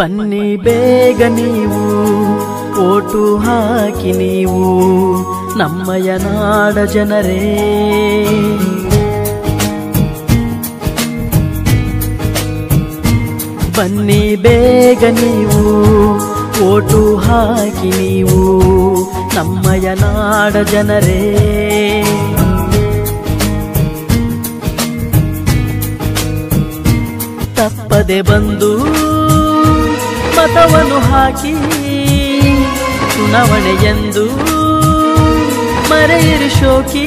ಬನ್ನಿ ಬೇಗ ನೀವು ಓಟು ಹಾಕಿ ನೀವು ನಮ್ಮಯ ನಾಡ ಜನರೇ ಬನ್ನಿ ಬೇಗ ನೀವು ಓಟು ಹಾಕಿ ನೀವು ನಮ್ಮಯ ನಾಡ ಜನರೇ ತಪ್ಪದೆ ಬಂದು ಮತವನ್ನು ಹಾಕಿ ಚುನಾವಣೆಯೆಂದು ಮರೆಯಿರಿ ಶೋಕಿ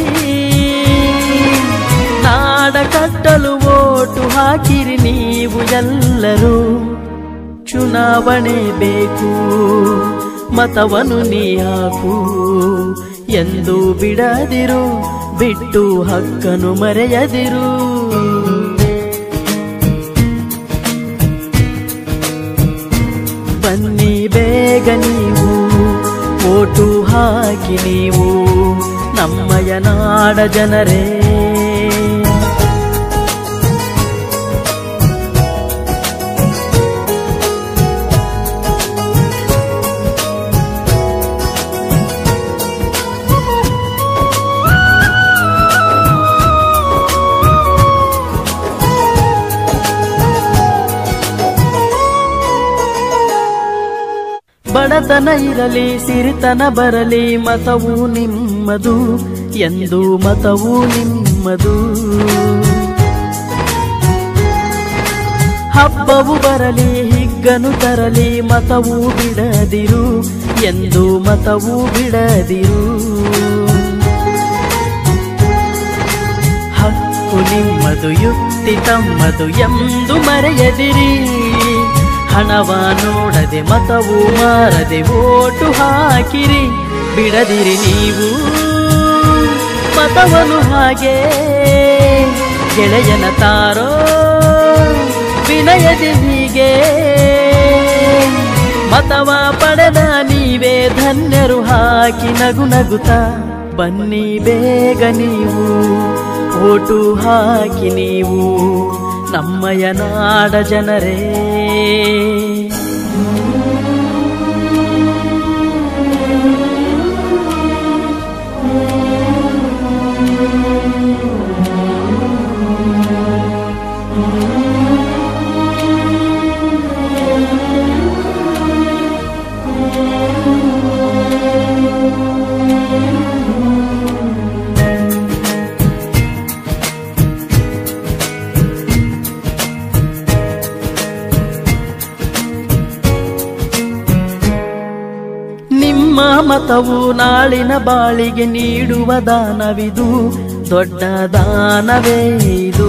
ನಾಡ ಕಟ್ಟಲು ಓಟು ಹಾಕಿರಿ ನೀವು ಎಲ್ಲರೂ ಚುನಾವಣೆ ಬೇಕು ಮತವನ್ನು ನೀ ಹಾಕು ಎಂದು ಬಿಡದಿರು ಬಿಟ್ಟು ಹಕ್ಕನು ಮರೆಯದಿರು ಬನ್ನಿ ಬೇಗ ನೀವು ಓಟು ಹಾಕಿ ನೀವು ನಮ್ಮಯ ನಾಡ ಜನರೇ ಬಡತನ ಇರಲಿ ಸಿರಿತನ ಬರಲಿ ಮತವು ನಿಮ್ಮದು ಎಂದು ಮತವು ನಿಮ್ಮದು ಹಬ್ಬವು ಬರಲಿ ಹಿಗ್ಗನು ತರಲಿ ಮತವು ಬಿಡದಿರು ಎಂದು ಮತವು ಬಿಡದಿರು ಹಕ್ಕು ನಿಮ್ಮದು ಯುಕ್ತಿ ತಮ್ಮದು ಎಂದು ಮರೆಯದಿರಿ ಹಣವ ನೋಡದೆ ಮತವು ಮಾರದೆ ಓಟು ಹಾಕಿರಿ ಬಿಡದಿರಿ ನೀವು ಮತವನ್ನು ಹಾಗೆ ಗೆಳೆಯನ ತಾರೋ ವಿನಯದಿ ಹೀಗೆ ಮತವ ಪಡೆದ ನೀವೇ ಧನ್ಯರು ಹಾಕಿ ನಗು ನಗುತ್ತ ಬನ್ನಿ ಬೇಗ ನೀವು ಓಟು ಹಾಕಿ ನೀವು ನಮ್ಮಯ ನಾಡ ಜನರೇ ನಿಮ್ಮ ಮತವು ನಾಳಿನ ಬಾಳಿಗೆ ನೀಡುವ ದಾನವಿದು ದೊಡ್ಡ ದಾನವೇ ಇದು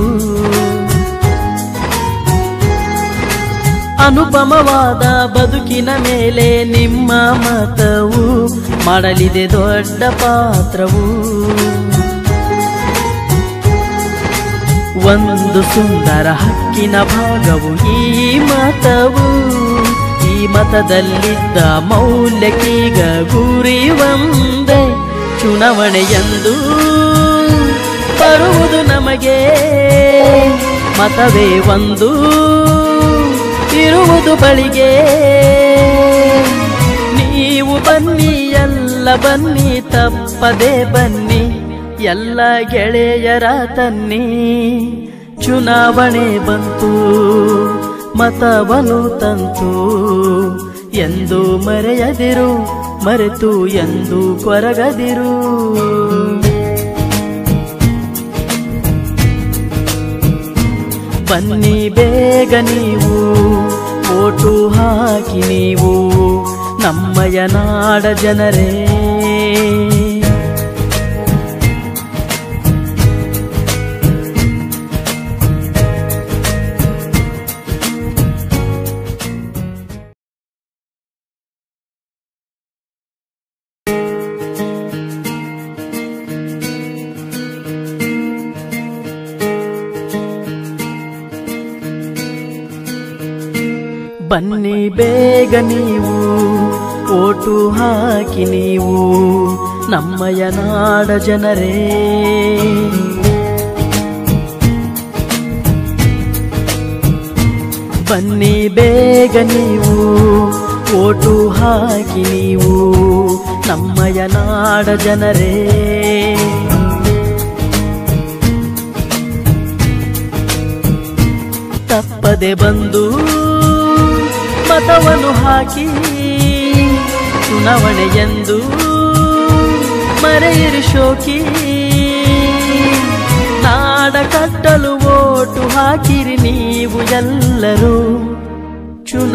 ಅನುಪಮವಾದ ಬದುಕಿನ ಮೇಲೆ ನಿಮ್ಮ ಮತವು ಮಾಡಲಿದೆ ದೊಡ್ಡ ಪಾತ್ರವು ಒಂದು ಸುಂದರ ಹಕ್ಕಿನ ಭಾಗವು ಈ ಮತವು ಈ ಮತದಲ್ಲಿದ್ದ ಮೌಲ್ಯಕ್ಕೀಗ ಗುರಿ ಒಂದೇ ಚುನಾವಣೆಯಂದು ಬರುವುದು ನಮಗೆ ಮತವೇ ಒಂದು ಇರುವುದು ಬಳಿಗೆ ನೀವು ಬನ್ನಿ ಎಲ್ಲ ಬನ್ನಿ ತಪ್ಪದೆ ಬನ್ನಿ ಎಲ್ಲ ಗೆಳೆಯರ ತನ್ನಿ ಚುನಾವಣೆ ಬಂತು ಮತವನು ತಂತು ಎಂದು ಮರೆಯದಿರು ಮರೆತು ಎಂದು ಕೊರಗದಿರು ಬನ್ನಿ ಬೇಗ ನೀವು ಓಟು ಹಾಕಿ ನೀವು ನಮ್ಮಯ ನಾಡ ಜನರೇ ಬನ್ನಿ ಬೇಗ ನೀವು ಓಟು ಹಾಕಿ ನೀವು ನಮ್ಮಯ ನಾಡ ಜನರೇ ಬನ್ನಿ ಬೇಗ ನೀವು ಓಟು ಹಾಕಿ ನೀವು ನಮ್ಮಯ ನಾಡ ಜನರೇ ತಪ್ಪದೆ ಬಂದು ಮತವನ್ನು ಹಾಕಿ ಚುನಾವಣೆಯೆಂದು ಮರೆಯಿರಿ ಶೋಕಿ ನಾಡ ಕಟ್ಟಲು ಓಟು ಹಾಕಿರಿ ನೀವು ಎಲ್ಲರೂ